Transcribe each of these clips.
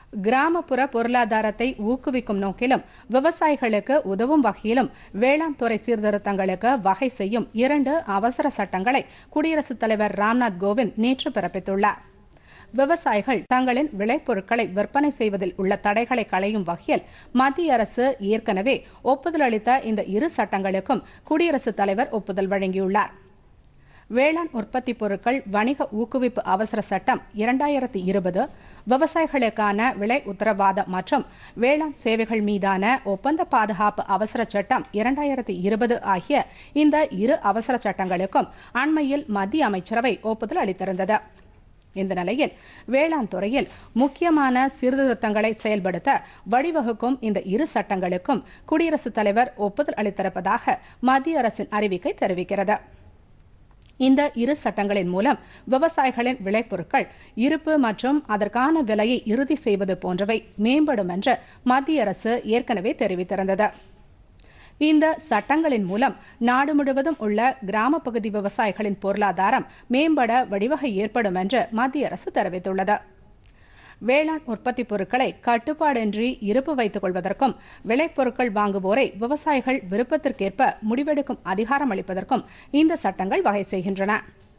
கிராமப்புற பொருளாதாரத்தை ஊக்குவிக்கும் நோக்கிலும் விவசாயிகளுக்கு உதவும் வகையிலும் வேளாண் துறை சீர்திருத்தங்களுக்கு வகை செய்யும் இரண்டு அவசர சட்டங்களை குடியரசுத் தலைவர் ராம்நாத் கோவிந்த் நேற்று பிறப்பித்துள்ளார் விவசாயிகள் தங்களின் விளைபொருட்களை விற்பனை செய்வதில் உள்ள தடைகளை களையும் வகையில் மத்திய அரசு ஏற்கனவே ஒப்புதல் அளித்த இந்த இரு சட்டங்களுக்கும் குடியரசுத் தலைவர் ஒப்புதல் வழங்கியுள்ளார் வேளாண் உற்பத்தி பொருட்கள் வணிக ஊக்குவிப்பு அவசர சட்டம் இரண்டாயிரத்தி இருபது விவசாயிகளுக்கான விலை உத்தரவாதம் மற்றும் வேளாண் சேவைகள் மீதான ஒப்பந்த பாதுகாப்பு அவசர சட்டம் இரண்டாயிரத்தி இருபது ஆகிய இந்த இரு அவசர சட்டங்களுக்கும் அண்மையில் மத்திய அமைச்சரவை ஒப்புதல் அளித்திருந்தது இந்த நிலையில் வேளாண் துறையில் முக்கியமான சீர்திருத்தங்களை செயல்படுத்த வழிவகுக்கும் இந்த இரு சட்டங்களுக்கும் குடியரசுத் தலைவர் ஒப்புதல் அளித்திருப்பதாக மத்திய அரசின் அறிவிக்கை தெரிவிக்கிறது இந்த இரு சட்டங்களின் மூலம் விவசாயிகளின் விளைபொருட்கள் இருப்பு மற்றும் அதற்கான விலையை இறுதி செய்வது போன்றவை மேம்படும் என்று மத்திய அரசு ஏற்கனவே தெரிவித்திருந்தது இந்த சட்டங்களின் மூலம் நாடு முழுவதும் உள்ள கிராம பகுதி விவசாயிகளின் பொருளாதாரம் மேம்பட வழிவகை ஏற்படும் என்று மத்திய அரசு தெரிவித்துள்ளது வேளாண் உற்பத்தி பொருட்களை கட்டுப்பாடின்றி இருப்பு வைத்துக் கொள்வதற்கும் விளைபொருட்கள் வாங்குவோரை விவசாயிகள் விருப்பத்திற்கேற்ப முடிவெடுக்கும் அதிகாரம் அளிப்பதற்கும் இந்த சட்டங்கள் வகை செய்கின்றன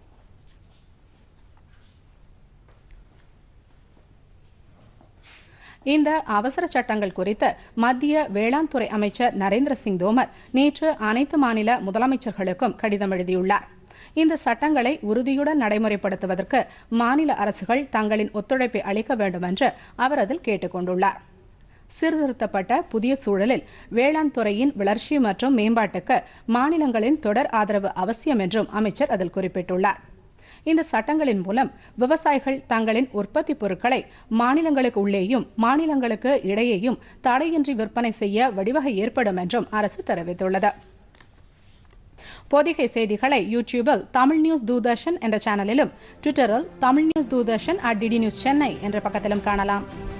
இந்த அவசர சட்டங்கள் குறித்து மத்திய வேளாண் துறை அமைச்சர் நரேந்திர சிங் தோமர் நேற்று அனைத்து மாநில முதலமைச்சர்களுக்கும் கடிதம் எழுதியுள்ளார் இந்த சட்டங்களை உறுதியுடன் நடைமுறைப்படுத்துவதற்கு மாநில அரசுகள் தங்களின் ஒத்துழைப்பை அளிக்க வேண்டும் என்று அவர் அதில் கேட்டுக் கொண்டுள்ளார் சீர்திருத்தப்பட்ட புதிய சூழலில் வேளாண் துறையின் வளர்ச்சி மற்றும் மேம்பாட்டுக்கு மாநிலங்களின் தொடர் ஆதரவு அவசியம் என்றும் அமைச்சர் அதில் குறிப்பிட்டுள்ளார் இந்த சட்டங்களின் மூலம் விவசாயிகள் தங்களின் உற்பத்தி பொருட்களை மாநிலங்களுக்கு உள்ளேயும் மாநிலங்களுக்கு இடையேயும் தடையின்றி விற்பனை செய்ய வழிவகை ஏற்படும் என்றும் அரசு தெரிவித்துள்ளது பொதிகை செய்திகளை யூடியூபில் தமிழ் நியூஸ் தூர்தர்ஷன் என்ற சேனலிலும் ட்விட்டரில் Tamil news Doordarshan at DD news Chennai என்ற பக்கத்திலும் காணலாம்